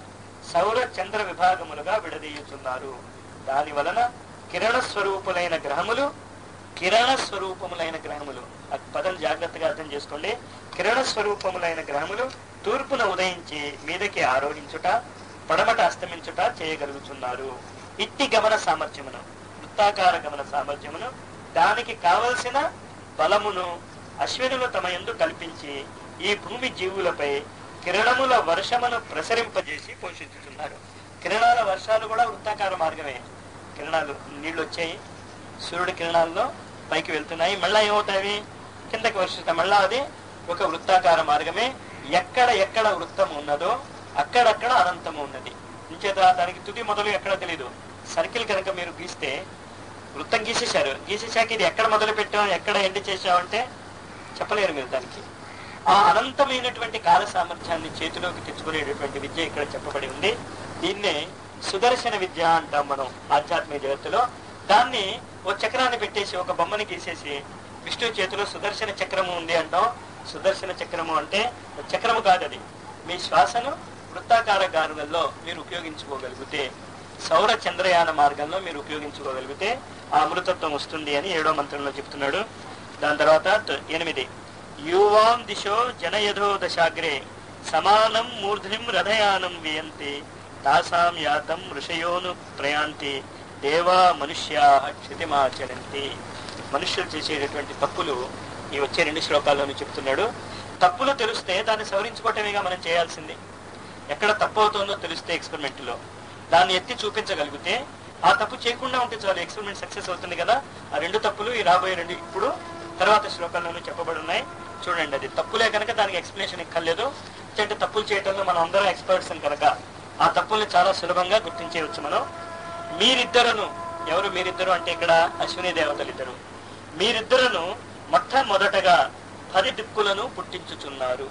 [SPEAKER 1] సౌర చంద్ర విభాగములుగా విడదీయుచున్నారు దాని వలన కిరణ స్వరూపులైన గ్రహములు కిరణ స్వరూపములైన గ్రహములు ఆ పదం జాగ్రత్తగా అర్థం చేసుకోండి కిరణ స్వరూపములైన గ్రహములు తూర్పున ఉదయించి మీదకి ఆరోహించుట పడమట అస్తమించుట చేయగలుగుతున్నారు ఇట్టి గమన సామర్థ్యమును వృత్తాకార గమన సామర్థ్యమును దానికి కావలసిన బలమును అశ్వినులు తమ యందు కల్పించి ఈ భూమి జీవులపై కిరణముల వర్షమును ప్రసరింపజేసి పోషించుతున్నారు కిరణాల వర్షాలు కూడా వృత్తాకార మార్గమే కిరణాలు నీళ్లు వచ్చాయి సూర్యుడి కిరణాల్లో పైకి వెళ్తున్నాయి మళ్ళా ఏమవుతాయి కిందకి వర్షిస్తాయి మళ్ళా అది ఒక వృత్తాకార మార్గమే ఎక్కడ ఎక్కడ వృత్తం ఉన్నదో అక్కడక్కడ అనంతము ఉన్నది ఇంచేత దానికి తుది మొదలు ఎక్కడ తెలీదు సర్కిల్ కనుక మీరు గీస్తే వృత్తం గీసేశారు గీసేశాక ఇది ఎక్కడ మొదలు పెట్టాం ఎక్కడ ఎండ్ చేశామంటే చెప్పలేరు మీరు దానికి ఆ అనంతమైనటువంటి కాల సామర్థ్యాన్ని చేతిలోకి తెచ్చుకునేటటువంటి విద్య ఇక్కడ చెప్పబడి ఉంది దీన్నే సుదర్శన విద్య అంటాం మనం ఆధ్యాత్మిక జగత్తులో దాన్ని ఓ చక్రాన్ని పెట్టేసి ఒక బొమ్మని గీసేసి విష్ణు చేతిలో సుదర్శన చక్రము ఉంది అంటాం సుదర్శన చక్రము అంటే చక్రము కాదు అది మీ శ్వాసను వృత్తాకార గారులలో మీరు ఉపయోగించుకోగలిగితే సౌర చంద్రయాన మార్గంలో మీరు ఉపయోగించుకోగలిగితే ఆ అమృతత్వం వస్తుంది అని ఏడో మంత్రంలో చెప్తున్నాడు దాని తర్వాత త- ఎనిమిది యువాం దిశో జనయధో దశాగ్రే సమానం మూర్ధ్నిం రథయానం వియంతి తాసాం యాతం ఋషయోను ప్రయాంతి దేవా మనుష్యా క్షతిమాచరంతి మనుష్యులు చేసేటటువంటి తప్పులు ఈ వచ్చే రెండు శ్లోకాల్లోనూ చెప్తున్నాడు తప్పులు తెలిస్తే దాన్ని సవరించుకోవటమేగా మనం చేయాల్సింది ఎక్కడ తప్పు అవుతుందో తెలిస్తే ఎక్స్పెరిమెంట్ లో దాన్ని ఎత్తి చూపించగలిగితే ఆ తప్పు చేయకుండా ఉంటే చాలు ఎక్స్పెరిమెంట్ సక్సెస్ అవుతుంది కదా ఆ రెండు తప్పులు ఈ రాబోయే రెండు ఇప్పుడు తర్వాత శ్లోకాల్లోనూ చెప్పబడి ఉన్నాయి చూడండి అది తప్పులే కనుక దానికి ఎక్స్ప్లెనేషన్ ఇక్కర్లేదు అంటే తప్పులు చేయటంలో మనం అందరం ఎక్స్పర్ట్స్ కనుక ఆ తప్పుల్ని చాలా సులభంగా గుర్తించేయవచ్చు మనం మీరిద్దరును ఎవరు మీరిద్దరు అంటే ఇక్కడ అశ్విని దేవతలు ఇద్దరు మీరిద్దరును మొట్టమొదటగా పది దిక్కులను పుట్టించుచున్నారు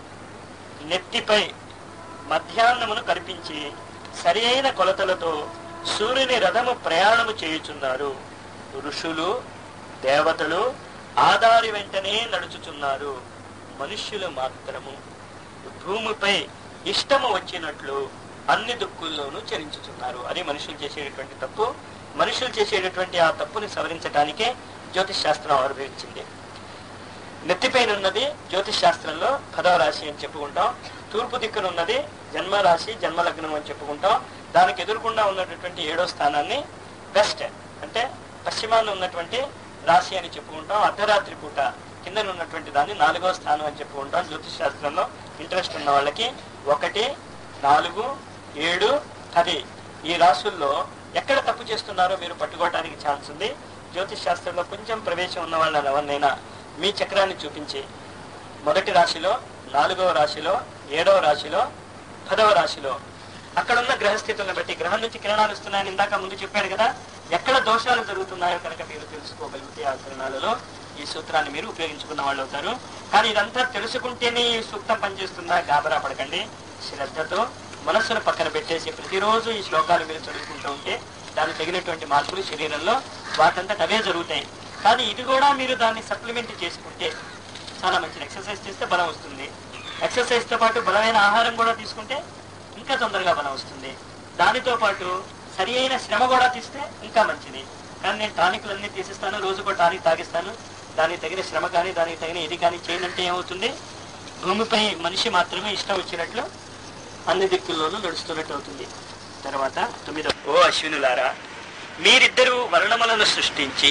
[SPEAKER 1] నెత్తిపై మధ్యాహ్నమును కల్పించి సరి అయిన కొలతలతో సూర్యుని రథము ప్రయాణము చేయుచున్నారు ఋషులు దేవతలు ఆదారి వెంటనే నడుచుచున్నారు మనుష్యులు మాత్రము భూమిపై ఇష్టము వచ్చినట్లు అన్ని దుక్కుల్లోనూ చరించుచున్నారు అది మనుషులు చేసేటటువంటి తప్పు మనుషులు చేసేటటువంటి ఆ తప్పుని సవరించడానికే జ్యోతిష్ శాస్త్రం ఆవిర్భవించింది నెత్తిపైన ఉన్నది జ్యోతిష్ శాస్త్రంలో పదవ రాశి అని చెప్పుకుంటాం తూర్పు దిక్కున ఉన్నది జన్మ రాశి జన్మ లగ్నం అని చెప్పుకుంటాం దానికి ఎదురుకుండా ఉన్నటువంటి ఏడో స్థానాన్ని వెస్ట్ అంటే పశ్చిమాన ఉన్నటువంటి రాశి అని చెప్పుకుంటాం అర్ధరాత్రి పూట కింద ఉన్నటువంటి దాన్ని నాలుగో స్థానం అని చెప్పుకుంటాం జ్యోతిష్ శాస్త్రంలో ఇంట్రెస్ట్ ఉన్న వాళ్ళకి ఒకటి నాలుగు ఏడు పది ఈ రాశుల్లో ఎక్కడ తప్పు చేస్తున్నారో మీరు పట్టుకోవడానికి ఛాన్స్ ఉంది జ్యోతిష్ శాస్త్రంలో కొంచెం ప్రవేశం ఉన్న వాళ్ళని ఎవరినైనా మీ చక్రాన్ని చూపించి మొదటి రాశిలో నాలుగవ రాశిలో ఏడవ రాశిలో పదవ రాశిలో అక్కడ ఉన్న గ్రహస్థితులను బట్టి గ్రహం నుంచి కిరణాలు వస్తున్నాయని ఇందాక ముందు చెప్పాడు కదా ఎక్కడ దోషాలు జరుగుతున్నాయో కనుక మీరు తెలుసుకోగలిగితే ఆ కిరణాలలో ఈ సూత్రాన్ని మీరు ఉపయోగించుకున్న వాళ్ళు అవుతారు కానీ ఇదంతా తెలుసుకుంటేనే ఈ సూక్తం పనిచేస్తుందా గాబరా పడకండి శ్రద్ధతో మనస్సును పక్కన పెట్టేసి ప్రతిరోజు ఈ శ్లోకాలు మీరు చదువుకుంటూ ఉంటే దానికి తగినటువంటి మార్పులు శరీరంలో వాటంతట అవే జరుగుతాయి కానీ ఇది కూడా మీరు దాన్ని సప్లిమెంట్ చేసుకుంటే చాలా మంచిది ఎక్సర్సైజ్ చేస్తే బలం వస్తుంది ఎక్సర్సైజ్ తో పాటు బలమైన ఆహారం కూడా తీసుకుంటే ఇంకా తొందరగా బలం వస్తుంది దానితో పాటు సరి అయిన శ్రమ కూడా తీస్తే ఇంకా మంచిది కానీ నేను టానిక్లన్నీ తీసిస్తాను రోజుకో టానిక్ తాగిస్తాను దానికి తగిన శ్రమ కానీ దానికి తగిన ఇది కానీ చేయనంటే ఏమవుతుంది భూమిపై మనిషి మాత్రమే ఇష్టం వచ్చినట్లు అన్ని దిక్కుల్లోనూ నడుస్తున్నట్టు అవుతుంది తర్వాత తొమ్మిదో ఓ అశ్వినులారా మీరిద్దరూ వర్ణములను సృష్టించి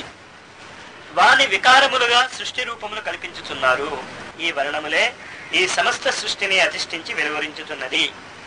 [SPEAKER 1] వాని వికారములుగా సృష్టి రూపములు కల్పించుతున్నారు ఈ వర్ణములే ఈ సమస్త సృష్టిని అధిష్ఠించి వెలువరించుతున్నది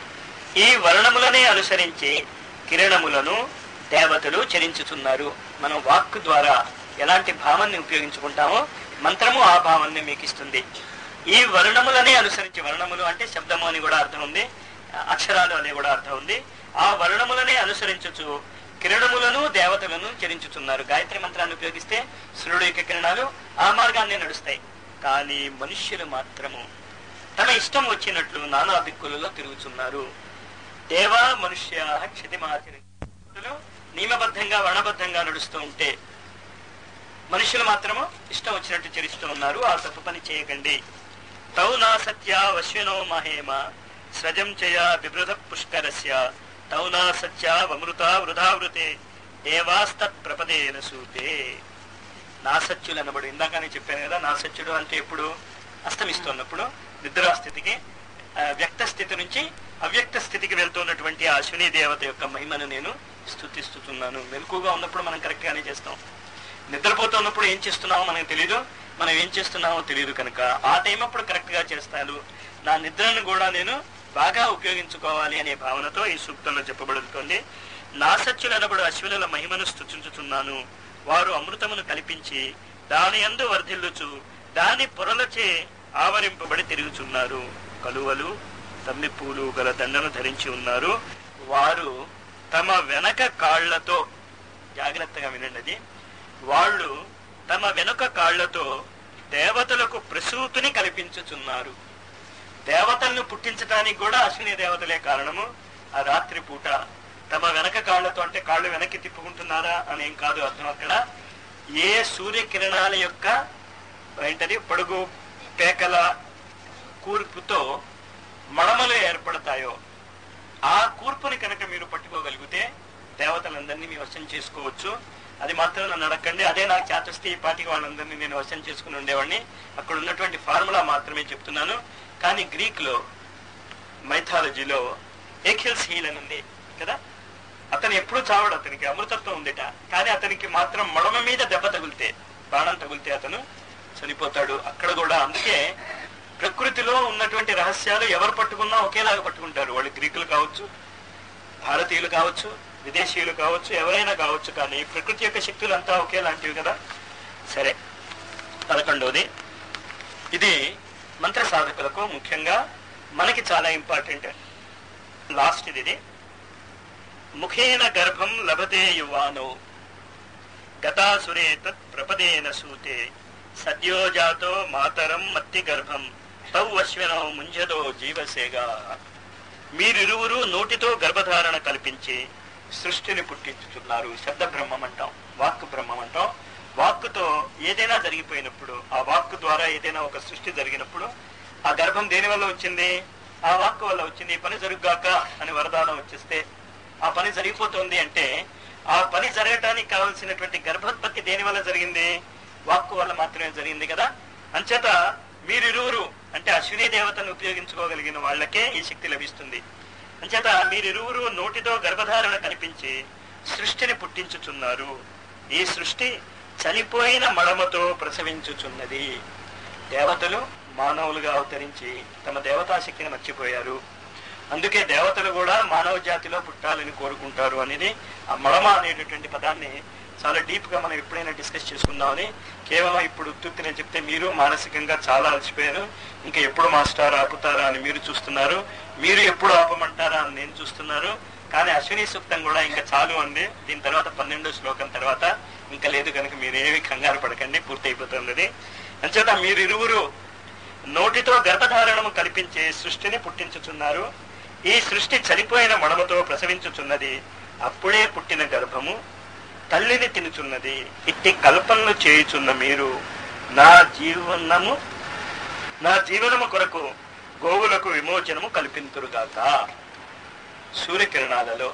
[SPEAKER 1] ఈ వర్ణములనే అనుసరించి కిరణములను దేవతలు చరించుతున్నారు మనం వాక్ ద్వారా ఎలాంటి భావాన్ని ఉపయోగించుకుంటామో మంత్రము ఆ భావాన్ని మీకు ఇస్తుంది ఈ వర్ణములనే అనుసరించి వర్ణములు అంటే శబ్దము అని కూడా అర్థం ఉంది అక్షరాలు అని కూడా అర్థం ఉంది ఆ వర్ణములనే అనుసరించుచు కిరణములను దేవతలను చరించుతున్నారు గాయత్రి మంత్రాన్ని ఉపయోగిస్తే సూర్యుడు యొక్క కిరణాలు ఆ మార్గాన్ని నడుస్తాయి కానీ మనుష్యులు మాత్రము తమ ఇష్టం వచ్చినట్లు నానా దిక్కులలో తిరుగుతున్నారు దేవా మనుష్య క్షతిమాచరించులు నియమబద్ధంగా వర్ణబద్ధంగా నడుస్తూ ఉంటే మనుషులు మాత్రము ఇష్టం వచ్చినట్టు చరిస్తూ ఉన్నారు ఆ తప్పు పని చేయకండి తౌ నా సత్య వశ్వినో మహేమ స్రజం చయ వివృత పుష్కరస్య తౌనా సత్య వమృత వృధావృతే దేవాస్తత్ ప్రపదేన సూతే నాసత్యులు అనబడు ఇందాకనే చెప్పాను కదా నాసత్యుడు అంటే ఎప్పుడు అస్తమిస్తున్నప్పుడు నిద్రా స్థితికి ఆ, వ్యక్త స్థితి నుంచి అవ్యక్త స్థితికి వెళ్తున్నటువంటి ఆ అశ్విని దేవత యొక్క మహిమను నేను స్థుతిస్తున్నాను మెలకుగా ఉన్నప్పుడు మనం కరెక్ట్ గానే చేస్తాం నిద్రపోతున్నప్పుడు ఏం చేస్తున్నామో మనకు తెలియదు మనం ఏం చేస్తున్నామో తెలియదు కనుక ఆ టైం అప్పుడు కరెక్ట్ గా చేస్తాను నా నిద్రను కూడా నేను బాగా ఉపయోగించుకోవాలి అనే భావనతో ఈ సూక్తంలో చెప్పబడుతోంది నాసత్యులు అనబడు అశ్వినుల మహిమను స్థుతించుతున్నాను వారు అమృతమును కల్పించి దాని యందు వర్ధిల్లుచు దాని పొరలచే ఆవరింపబడి తిరుగుచున్నారు కలువలు తమ్మి పూలు గల దండను ధరించి ఉన్నారు వారు తమ వెనక కాళ్లతో జాగ్రత్తగా వినండి అది వాళ్ళు తమ వెనుక కాళ్లతో దేవతలకు ప్రసూతిని కల్పించుచున్నారు దేవతలను పుట్టించడానికి కూడా అశ్విని దేవతలే కారణము ఆ రాత్రి పూట తమ వెనక కాళ్లతో అంటే కాళ్ళు వెనక్కి తిప్పుకుంటున్నారా అనేం కాదు అర్థం అక్కడ ఏ సూర్యకిరణాల యొక్క ఏంటది పొడుగు పేకల కూర్పుతో మడమలు ఏర్పడతాయో ఆ కూర్పుని కనుక మీరు పట్టుకోగలిగితే దేవతలందరినీ మీ వశం చేసుకోవచ్చు అది మాత్రం నన్ను అడగండి అదే నాకు చేతస్తే ఈ పాటికి వాళ్ళందరినీ నేను వశం చేసుకుని ఉండేవాడిని అక్కడ ఉన్నటువంటి ఫార్ములా మాత్రమే చెప్తున్నాను కానీ గ్రీక్ లో మైథాలజీలో ఏఖిల్స్ హీల్ అని ఉంది కదా అతను ఎప్పుడు చావడు అతనికి అమృతత్వం ఉందిట కానీ అతనికి మాత్రం మడమ మీద దెబ్బ తగిలితే బాణం తగిలితే అతను చనిపోతాడు అక్కడ కూడా అందుకే ప్రకృతిలో ఉన్నటువంటి రహస్యాలు ఎవరు పట్టుకున్నా ఒకేలాగా పట్టుకుంటారు వాళ్ళు గ్రీకులు కావచ్చు భారతీయులు కావచ్చు విదేశీయులు కావచ్చు ఎవరైనా కావచ్చు కానీ ప్రకృతి యొక్క శక్తులు అంతా ఒకేలాంటివి కదా సరే పదకొండవది ఇది మంత్ర సాధకులకు ముఖ్యంగా మనకి చాలా ఇంపార్టెంట్ లాస్ట్ ఇది ఇది ముఖేన గర్భం లభతే యువానో గతాసురే తత్ ప్రపదేన సూతే సద్యోజాతో మాతరం మత్తి గర్భం తౌ అశ్వినో ముంజదో జీవసేగా మీరిరువురు నోటితో గర్భధారణ కల్పించి సృష్టిని పుట్టించుతున్నారు శబ్ద బ్రహ్మం అంటాం వాక్ బ్రహ్మం అంటాం వాక్కుతో ఏదైనా జరిగిపోయినప్పుడు ఆ వాక్కు ద్వారా ఏదైనా ఒక సృష్టి జరిగినప్పుడు ఆ గర్భం దేని వల్ల వచ్చింది ఆ వాక్కు వల్ల వచ్చింది ఈ పని జరుగుగాక అని వరదానం వచ్చేస్తే ఆ పని జరిగిపోతుంది అంటే ఆ పని జరగటానికి కావలసినటువంటి గర్భోత్పత్తి దేని వల్ల జరిగింది వాక్కు వల్ల మాత్రమే జరిగింది కదా అంచేత మీరిరువురు అంటే అశ్విని దేవతను ఉపయోగించుకోగలిగిన వాళ్ళకే ఈ శక్తి లభిస్తుంది అంచేత మీరిరువురు నోటితో గర్భధారణ కనిపించి సృష్టిని పుట్టించుచున్నారు ఈ సృష్టి చనిపోయిన మడమతో ప్రసవించుచున్నది దేవతలు మానవులుగా అవతరించి తమ దేవతా శక్తిని మర్చిపోయారు అందుకే దేవతలు కూడా మానవ జాతిలో పుట్టాలని కోరుకుంటారు అనేది ఆ మడమ అనేటటువంటి పదాన్ని చాలా డీప్ గా మనం ఎప్పుడైనా డిస్కస్ చేసుకుందామని కేవలం ఇప్పుడు ఉత్తుత్తి నేను చెప్తే మీరు మానసికంగా చాలా అలసిపోయారు ఇంకా ఎప్పుడు మాస్టర్ ఆపుతారా అని మీరు చూస్తున్నారు మీరు ఎప్పుడు ఆపమంటారా అని నేను చూస్తున్నారు కానీ అశ్విని సూక్తం కూడా ఇంకా చాలు అంది దీని తర్వాత పన్నెండో శ్లోకం తర్వాత ఇంకా లేదు కనుక మీరేమి కంగారు పడకండి పూర్తి అయిపోతుంది అంచేత మీరిరువురు నోటితో గర్భధారణము కల్పించి సృష్టిని పుట్టించుచున్నారు ఈ సృష్టి చనిపోయిన మడమతో ప్రసవించుచున్నది అప్పుడే పుట్టిన గర్భము తల్లిని తినుచున్నది ఇట్టి కల్పనలు చేయుచున్న మీరు నా జీవనము నా జీవనము కొరకు గోవులకు విమోచనము కల్పింతురుగాక సూర్యకిరణాలలో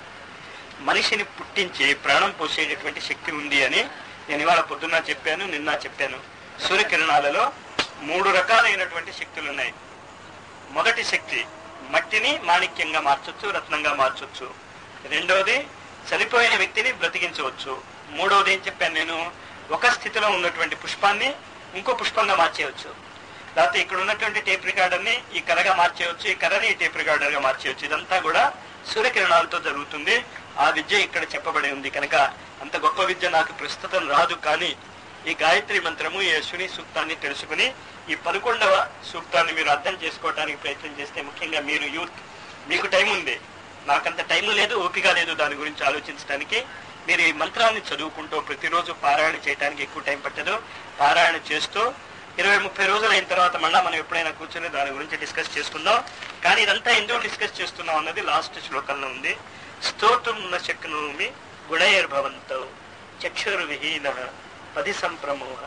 [SPEAKER 1] మనిషిని పుట్టించి ప్రాణం పోసేటటువంటి శక్తి ఉంది అని నేను ఇవాళ పొద్దున్న చెప్పాను నిన్న చెప్పాను సూర్యకిరణాలలో మూడు రకాలైనటువంటి శక్తులు ఉన్నాయి మొదటి శక్తి మట్టిని మాణిక్యంగా మార్చొచ్చు రత్నంగా మార్చొచ్చు రెండవది చనిపోయిన వ్యక్తిని బ్రతికించవచ్చు మూడవది ఏం చెప్పాను నేను ఒక స్థితిలో ఉన్నటువంటి పుష్పాన్ని ఇంకో పుష్పంగా మార్చేయవచ్చు లేకపోతే ఇక్కడ ఉన్నటువంటి టేప్ రికార్డర్ని ఈ కర్రగా మార్చేయవచ్చు ఈ కర్రని ఈ టేప్ రికార్డర్ గా మార్చేయవచ్చు ఇదంతా కూడా సూర్యకిరణాలతో జరుగుతుంది ఆ విద్య ఇక్కడ చెప్పబడి ఉంది కనుక అంత గొప్ప విద్య నాకు ప్రస్తుతం రాదు కానీ ఈ గాయత్రి మంత్రము ఈ అశ్విని సూక్తాన్ని తెలుసుకుని ఈ పదకొండవ సూక్తాన్ని మీరు అర్థం చేసుకోవడానికి ప్రయత్నం చేస్తే ముఖ్యంగా మీరు యూత్ మీకు టైం ఉంది నాకంత టైం లేదు ఓపిక లేదు దాని గురించి ఆలోచించడానికి మీరు ఈ మంత్రాన్ని చదువుకుంటూ ప్రతిరోజు పారాయణ చేయడానికి ఎక్కువ టైం పట్టదు పారాయణ చేస్తూ ఇరవై ముప్పై రోజులు అయిన తర్వాత మళ్ళా మనం ఎప్పుడైనా కూర్చొని దాని గురించి డిస్కస్ చేసుకుందాం కానీ ఇదంతా ఎందుకు డిస్కస్ చేస్తున్నాం అన్నది లాస్ట్ శ్లోకంలో ఉంది స్తోత్రం శక్నోమి గుణైర్భవంతో చక్షుర్విహీన పది సంప్రమోహ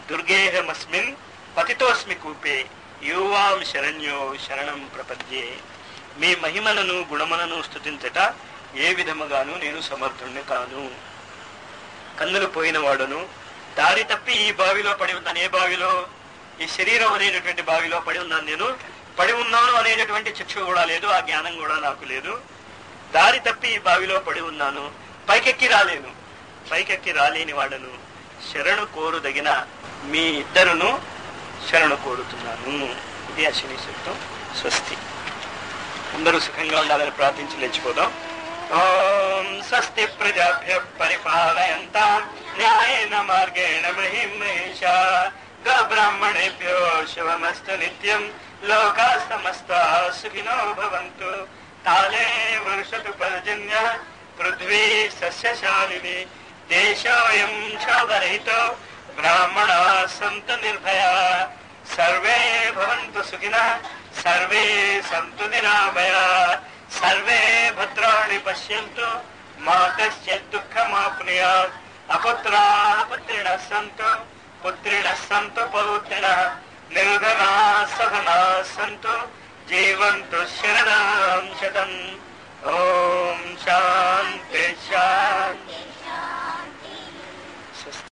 [SPEAKER 1] దుర్గేహమస్మిన్ పతితోస్మి కూపే యువాం శరణ్యో శరణం ప్రపద్యే మీ మహిమలను గుణములను స్థుతించట ఏ విధముగాను నేను సమర్థుణ్ణి కాను కన్నులు పోయిన వాడును దారి తప్పి ఈ బావిలో పడి ఉన్నాను ఏ బావిలో ఈ శరీరం అనేటటువంటి బావిలో పడి ఉన్నాను నేను పడి ఉన్నాను అనేటటువంటి చక్షు కూడా లేదు ఆ జ్ఞానం కూడా నాకు లేదు దారి తప్పి ఈ బావిలో పడి ఉన్నాను పైకెక్కి రాలేను పైకెక్కి రాలేని వాడను శరణు కోరుదగిన మీ ఇద్దరును శరణు కోరుతున్నాను ఇది అశ్విని సూక్తం స్వస్తి అందరూ సుఖంగా ఉండాలని ప్రార్థించి లేచిపోదాం ఓం స్వస్తి ప్రజాభ్య పరిపాలయంత న్యాయేన మార్గేణ మహిమేష బ్రాహ్మణేభ్యో శుభమస్తు నిత్యం లోకా సమస్త సుఖినో భవంతు కాలే వర్షతు పర్జన్య పృథ్వీ సస్యశాలిని దేశోయం క్షోభరహితో బ్రాహ్మణా సంతు నిర్భయా సర్వే భవంతు సుఖినः సర్వే సంతు నిరామయా సర్వే భద్రాణి పశ్యంతు మా కశ్చిత్ దుఃఖమాప్నుయాత్ అపుత్రాः పుత్రిణः సంతు పుత్రిణः సంతు పౌత్రిణः నిర్ధనాः సధనాः సంతు జీవంతు శరణాం శతం ఓం శాంతి